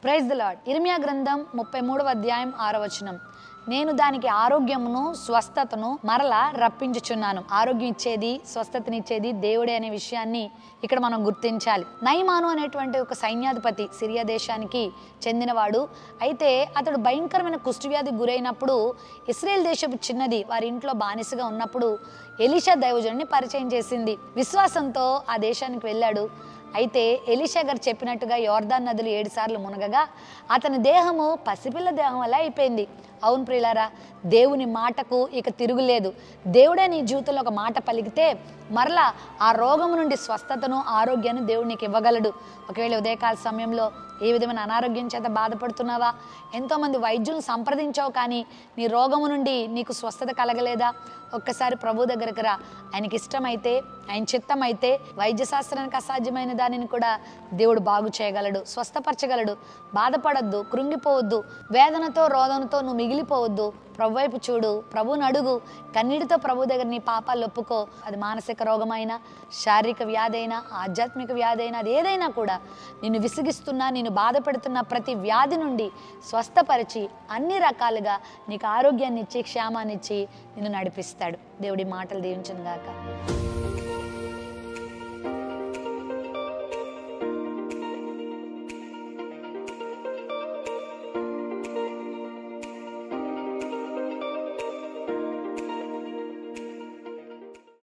praise the lord ఇర్మియా గ్రంథం ముప్పై మూడవ అధ్యాయం ఆరో వచనం నేను దానికి ఆరోగ్యమును స్వస్థతను మరలా రప్పించుచున్నాను ఆరోగ్యం ఇచ్చేది స్వస్థతనిచ్చేది దేవుడే అనే విషయాన్ని ఇక్కడ మనం గుర్తించాలి నైమాను అనేటువంటి ఒక సైన్యాధిపతి సిరియా దేశానికి చెందినవాడు అయితే అతడు భయంకరమైన కుష్ఠవ్యాధికి గురైనప్పుడు ఇస్రాయేల్ దేశపు చిన్నది వారి ఇంట్లో బానిసగా ఉన్నప్పుడు ఎలీషా దైవజుడిని పరిచయం చేసింది విశ్వాసంతో ఆ దేశానికి వెళ్ళాడు అయితే ఎలీషా గారు చెప్పినట్టుగా యోర్దాన్ నదులు ఏడు సార్లు మునగగా అతని దేహము పసిపిల్ల దేహం వల్ల అయిపోయింది అవును ప్రియులారా దేవుని మాటకు ఇక తిరుగులేదు దేవుడే నీ జీవితంలో ఒక మాట పలికితే మరలా ఆ రోగము నుండి స్వస్థతను ఆరోగ్యాన్ని దేవుడు నీకు ఇవ్వగలడు ఒకవేళ ఉదయకాల సమయంలో ఏ విధమైన అనారోగ్యం చేత బాధపడుతున్నావా ఎంతోమంది వైద్యులను సంప్రదించావు కానీ నీ రోగము నుండి నీకు స్వస్థత కలగలేదా ఒక్కసారి ప్రభు దగ్గరకు రా ఆయనకి ఇష్టమైతే ఆయన చిత్తమైతే వైద్య శాస్త్రానికి అసాధ్యమైన దానిని కూడా దేవుడు బాగు చేయగలడు స్వస్థపరచగలడు బాధపడద్దు కృంగిపోవద్దు వేదనతో రోదనతో నువ్వు మిగిలిపోవద్దు ప్రభు వైపు చూడు ప్రభుని అడుగు కన్నీటితో ప్రభు దగ్గర నీ పాపాలు ఒప్పుకో అది మానసిక రోగమైనా శారీరక వ్యాధి అయినా ఆధ్యాత్మిక వ్యాధి అయినా అది ఏదైనా కూడా నిన్ను విసిగిస్తున్నా నిన్ను బాధ పెడుతున్న ప్రతి వ్యాధి నుండి స్వస్థపరిచి అన్ని రకాలుగా నీకు ఆరోగ్యాన్ని ఇచ్చి క్షేమాన్ని ఇచ్చి నిన్ను నడిపిస్తాడు దేవుడి మాటలు దీవించను గాక